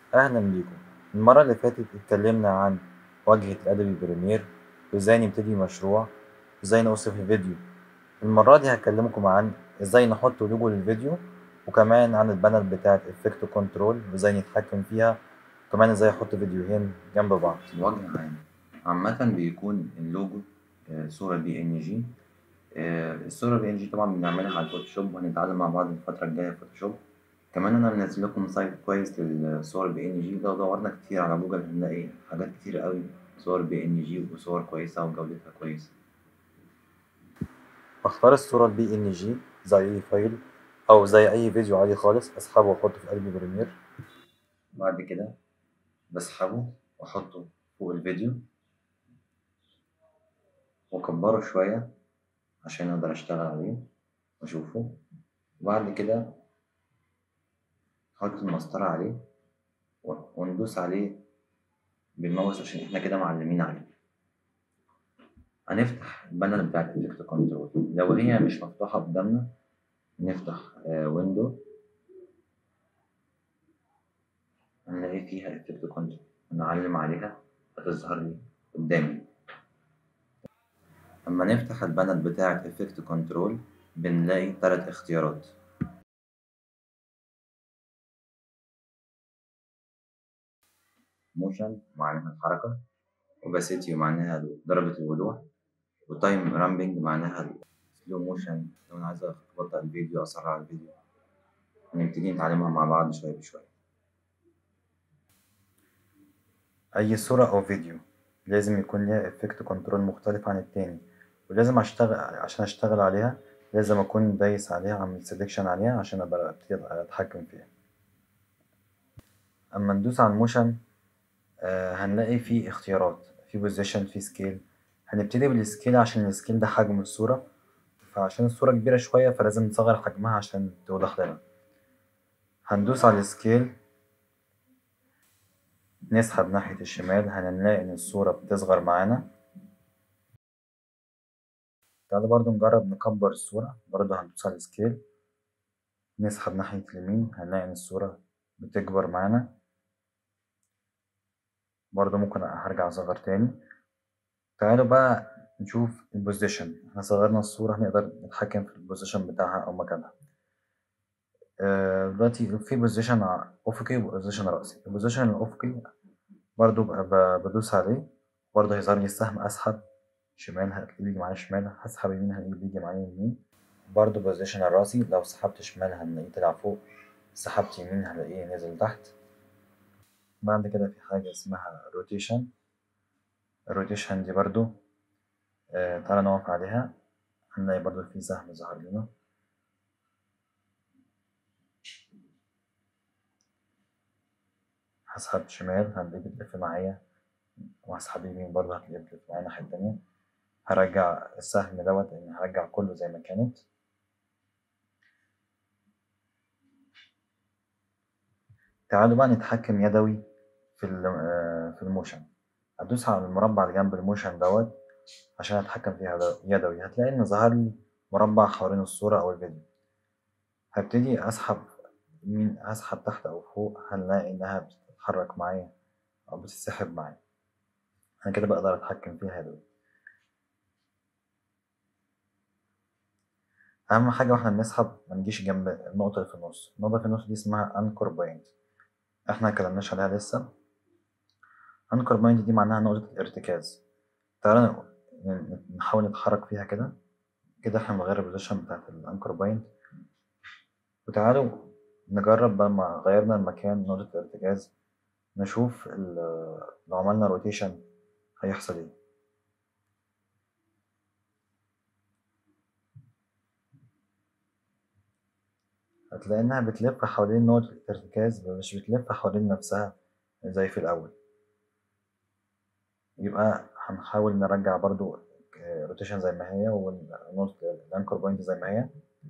أهلا بيكم المرة اللي فاتت اتكلمنا عن واجهة الأدبي بريمير وإزاي نبتدي مشروع وإزاي نوصف الفيديو المرة دي هكلمكم عن إزاي نحط لوجو للفيديو وكمان عن البانر بتاعة إفكت كنترول وإزاي نتحكم فيها وكمان إزاي أحط فيديوهين جنب بعض بوجه عام عامة بيكون اللوجو آه، صورة بي ان جي الصورة بي ان جي طبعا بنعملها على الفوتوشوب وهنتعلم مع بعض الفترة الجاية فوتوشوب كمان انا منزل لكم سايت كويس للصور بي ان جي لو دورنا كتير على جوجل هنلاقي حاجات كتير قوي صور بي ان جي وصور كويسة وجودتها كويسة بختار الصورة البي إن جي زي أي فايل أو زي أي فيديو عادي خالص أسحبه وأحطه في أدبي بريمير بعد كده بسحبه واحطه فوق الفيديو واكبره شوية عشان اقدر اشتغل عليه واشوفه وبعد كده نحط المسطرة عليه و- وندوس عليه بالماوس عشان احنا كده معلمين عليه هنفتح البانر بتاع الإفكت كنترول لو هي مش مفتوحة قدامنا نفتح ويندو هنلاقي فيها إفكت كنترول نعلم عليها هتظهر لي قدامي أما نفتح البانر بتاعة إفكت كنترول بنلاقي تلات اختيارات موشن معناها الحركة وباسيتي معناها درجة الوضوح وتايم رامبنج معناها سلو موشن لو أنا عايز أبطئ الفيديو أسرع الفيديو هنبتدي نتعلمها مع بعض شوية بشوية أي صورة أو فيديو لازم يكون ليها إفكت كنترول مختلف عن التاني ولازم أشتغل عشان أشتغل عليها لازم أكون دايس عليها أعمل سيلكشن عليها عشان أقدر أبتدي أتحكم فيها أما ندوس على الموشن آه هنلاقي فيه اختيارات في بوزيشن في سكيل هنبتدي بالسكيل عشان السكيل ده حجم الصورة فعشان الصورة كبيرة شوية فلازم نصغر حجمها عشان توضح لنا هندوس على السكيل نسحب ناحية الشمال هنلاقي إن الصورة بتصغر معانا تعالى برضو نجرب نكبر الصورة برضو هندوس على السكيل نسحب ناحية اليمين هنلاقي إن الصورة بتكبر معانا برضو ممكن هرجع أصغر تاني تعالوا بقى نشوف البوزيشن احنا صغرنا الصورة هنقدر نتحكم في البوزيشن بتاعها أو مكانها آه، دلوقتي في بوزيشن أفقي وبوزيشن رأسي البوزيشن الأفقي برضو ب- ب- بدوس عليه برضو هيظهر لي السهم أسحب شمال هتلاقيه بيجي معايا شمال هسحب يمين هلاقيه بيجي معايا يمين برضو بوزيشن الرأسي لو سحبت شمال هنلاقيه طلع فوق سحبت يمين هلاقيه نزل تحت بعد كده في حاجة اسمها روتيشن الروتيشن دي برضو آه تعالى نقف عليها هنلاقي برضو في سهم ظهر لنا هسحب شمال هنلاقيه بتلف معايا وهسحب يمين برضه هتلاقيه بتلف معايا الناحية التانية هرجع السهم دوت يعني هرجع كله زي ما كانت تعالوا بقى نتحكم يدوي في ال- آه، في الموشن هدوس على المربع اللي جنب الموشن دوت عشان اتحكم فيها دو- يدوي هتلاقي ان ظهر لي مربع حوالين الصورة او الفيديو هبتدي اسحب يمين اسحب تحت او فوق هنلاقي انها بتتحرك معايا او بتتسحب معايا انا كده بقدر اتحكم فيها يدوي اهم حاجه واحنا بنسحب ما نجيش جنب النقطه اللي في النص النقطه اللي في النص دي اسمها انكر بوينت احنا مكلمناش عليها لسه انكر بوينت دي معناها نقطه الارتكاز تعالى ن- نحاول نتحرك فيها كده كده احنا بنغير البوزيشن بتاعت الانكر بوينت وتعالوا نجرب بقى ما غيرنا المكان نقطه الارتكاز نشوف ال- لو عملنا روتيشن هيحصل ايه هتلاقي إنها بتلف حوالين نقطة الارتكاز مش بتلف حوالين نفسها زي في الأول يبقى هنحاول نرجع برضو روتيشن زي ما هي ونقطة الأنكر بوينت زي ما هي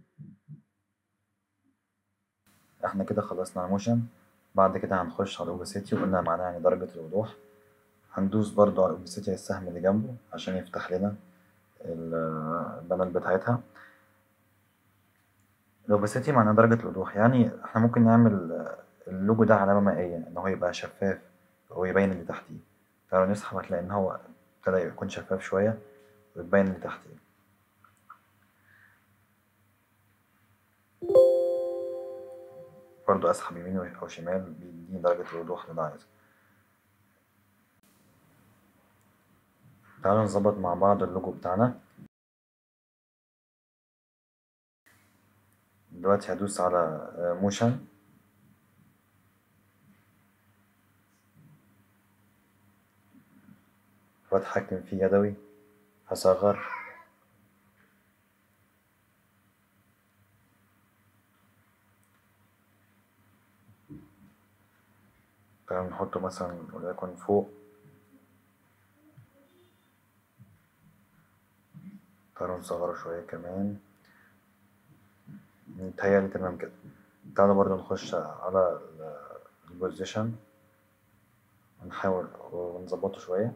احنا كده خلصنا الموشن بعد كده هنخش على الأوبسيتي وقلنا معناها يعني درجة الوضوح هندوس برضو على الأوبسيتي السهم اللي جنبه عشان يفتح لنا البانل بتاعتها الأوبسيتي معناها درجة الوضوح يعني احنا ممكن نعمل اللوجو ده علامة مائية إن هو يبقى شفاف ويبين اللي تحتيه فلو نسحب هتلاقي إن هو ابتدى يكون شفاف شوية ويبين اللي تحتيه برضو أسحب يمين أو شمال بيديني درجة الوضوح اللي أنا عايزها تعالوا نظبط مع بعض اللوجو بتاعنا دلوقتي هدوس على موشن واتحكم فيه يدوي هصغر تعالوا نحطه مثلا وليكن فوق تعالوا نصغره شوية كمان متهيألي تمام كده تعالوا برضو نخش على البوزيشن ونحاول ونظبطه شوية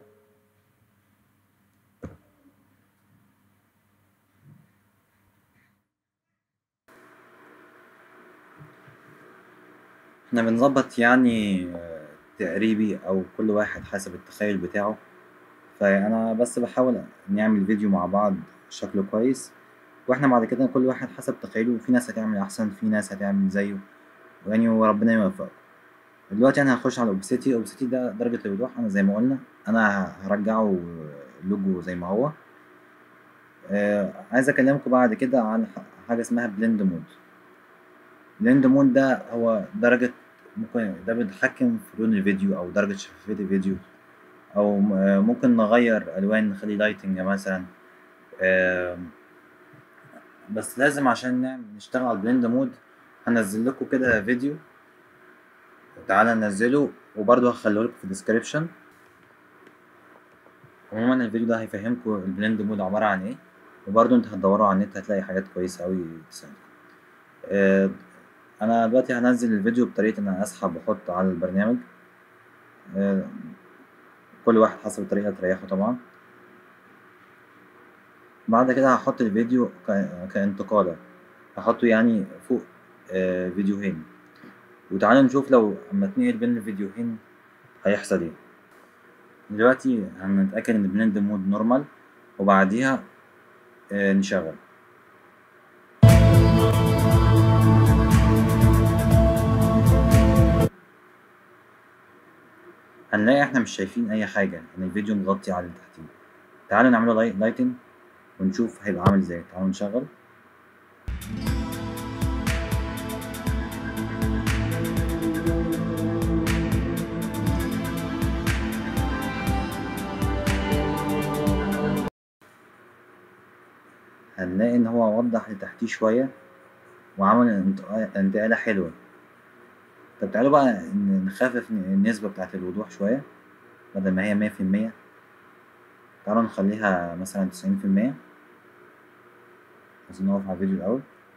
احنا بنظبط يعني تقريبي او كل واحد حسب التخيل بتاعه فانا بس بحاول نعمل فيديو مع بعض شكله كويس واحنا بعد كده كل واحد حسب تخيله في ناس هتعمل احسن في ناس هتعمل زيه يعني وربنا يوفقكم دلوقتي انا هخش على اوبسيتي اوبسيتي ده درجة الوضوح انا زي ما قلنا انا هرجعه اللوجو زي ما هو آه عايز اكلمكم بعد كده عن حاجة اسمها بلند مود بلند مود ده هو درجة ممكن ده بيتحكم في لون الفيديو او درجة شفافية الفيديو او ممكن نغير الوان نخلي لايتنج مثلا آه بس لازم عشان نعمل نشتغل على البلند مود هنزل لكم كده فيديو تعالى ننزله وبرضه هخليه لكم في الديسكريبشن عموما الفيديو ده هيفهمكم البلند مود عبارة عن ايه وبرضه انت هتدوروا على النت هتلاقي حاجات كويسة اوي تساعدكم آه انا دلوقتي هنزل الفيديو بطريقة ان انا اسحب واحط على البرنامج آه كل واحد حسب الطريقة تريحه طبعا بعد كده هحط الفيديو كانتقالة هحطه يعني فوق آه فيديوهين وتعالوا نشوف لو اما اتنقل بين الفيديوهين هيحصل ايه دلوقتي هنتأكد ان بلند مود نورمال وبعديها آه نشغل هنلاقي احنا مش شايفين اي حاجة ان الفيديو مغطي على اللي تحتيه تعالوا نعمله لاي لايتنج ونشوف هيبقى عامل ازاي تعالوا نشغل هنلاقي ان هو وضح لتحتيه شوية وعمل انتقالة حلوة طب تعالوا بقى نخفف النسبة بتاعت الوضوح شوية بدل ما هي مية في المية تعالوا نخليها مثلا تسعين في المية بس نقف على الفيديو الأول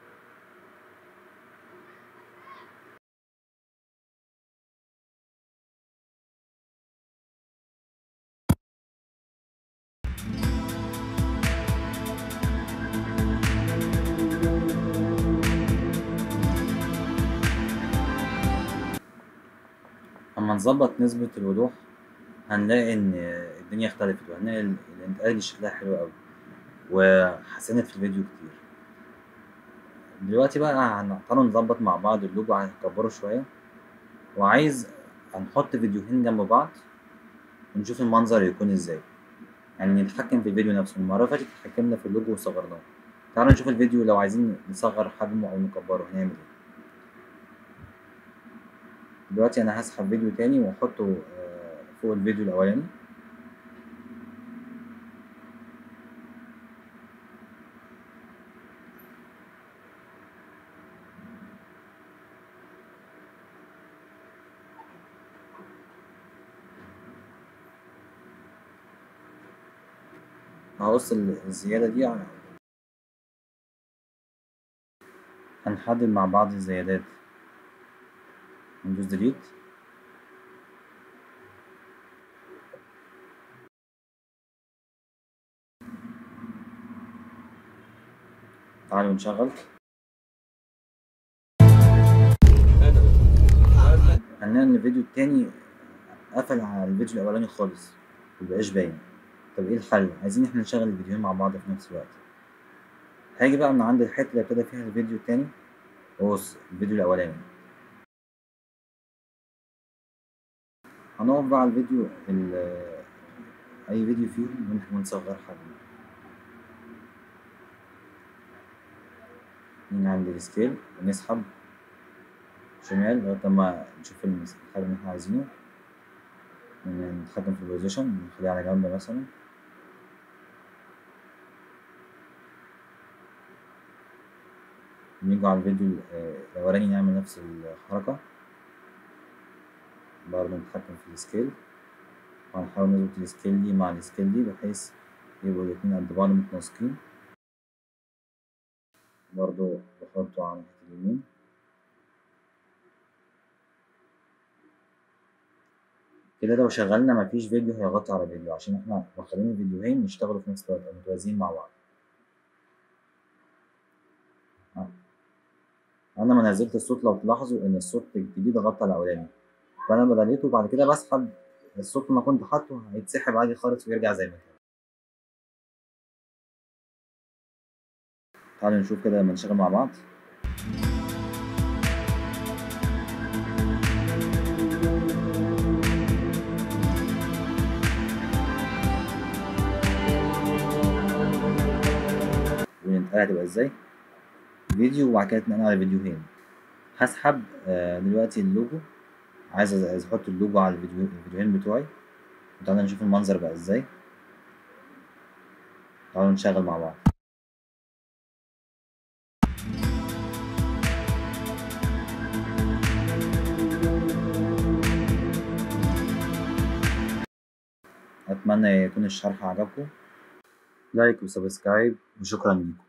اما نظبط نسبة الوضوح هنلاقي ان الدنيا اختلفت وهنلاقي الانتقال دي شكلها حلو قوي وحسنت في الفيديو كتير دلوقتي بقى تعالوا نظبط مع بعض اللوجو هنكبره شوية وعايز هنحط فيديوهين جنب بعض ونشوف المنظر يكون ازاي يعني نتحكم في الفيديو نفسه المرة اللي فاتت اتحكمنا في اللوجو وصغرناه تعالوا نشوف الفيديو لو عايزين نصغر حجمه او نكبره هنعمل ايه دلوقتي انا هسحب فيديو تاني واحطه فوق الفيديو الاولاني هقص الزيادة دي هنحدد مع بعض الزيادات ندوس ديليت تعالوا نشغل ان الفيديو التاني قفل على الفيديو الاولاني خالص مبقاش باين طب ايه الحل عايزين احنا نشغل الفيديوهين مع بعض في نفس الوقت هاجي بقى من عند الحته اللي ابتدى فيها الفيديو التاني وبص الفيديو الاولاني هنقف بقى على الفيديو ال- اي فيديو فيهم ون- ونصغر حجمه من عند السكيل ونسحب شمال لغاية ما نشوف المس- الحاجة اللي احنا عايزينه ون- نتحكم في البوزيشن نخليه على جنب مثلا نيجي على الفيديو ال- آه، الأولاني نعمل نفس الحركة برضه نتحكم في السكيل وهنحاول نظبط السكيل دي مع السكيل دي بحيث يبقوا الاتنين قد بعض متناسقين برضه بحطه على ناحية اليمين كده لو شغلنا مفيش فيديو هيغطي على فيديو عشان احنا مخلين الفيديوهين يشتغلوا في نفس الوقت أو متوازيين مع بعض آه. انا ما نزلت الصوت لو تلاحظوا ان الصوت الجديد غطى الاولاني فانا بدليته وبعد كده بسحب الصوت ما كنت حاطه هيتسحب عادي خالص ويرجع زي ما كان تعالوا نشوف كده لما نشتغل مع بعض والانتقال هتبقى ازاي فيديو وبعد كده اتنقل على فيديوهين هسحب آه، دلوقتي اللوجو عايز أز- عايز احط اللوجو على الفيديو الفيديوهين بتوعي تعالوا نشوف المنظر بقى ازاي تعالوا نشغل مع بعض اتمنى يكون الشرح عجبكم لايك وسبسكرايب وشكرا لكم